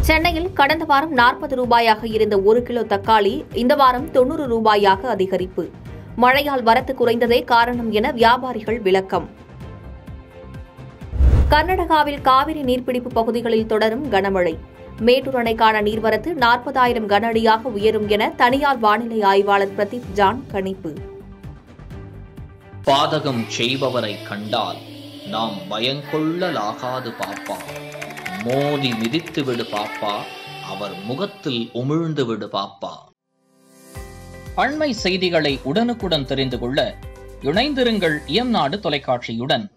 சென்னையில் கடந்த வாரம் நாற்பது ரூபாயாக இருந்த ஒரு கிலோ தக்காளி இந்த வாரம் தொன்னூறு ரூபாயாக அதிகரிப்பு மழையால் வரத்து குறைந்ததே காரணம் என வியாபாரிகள் விளக்கம் கர்நாடகாவில் காவிரி நீர்பிடிப்பு பகுதிகளில் தொடரும் கனமழை மேட்டூர் அணைக்கான நீர்வரத்து நாற்பதாயிரம் கன அடியாக உயரும் என தனியார் வானிலை ஆய்வாளர் பிரதீப் ஜான் கணிப்பு பாதகம் செய்பவரை கண்டால் நாம் பயங்கொள்ளலாகாது பாப்பா மோதி மிதித்து விடு பாப்பா அவர் முகத்தில் உமிழ்ந்து விடு பாப்பா அண்மை செய்திகளை உடனுக்குடன் தெரிந்து கொள்ள இணைந்திருங்கள் இயம்நாடு தொலைக்காட்சியுடன்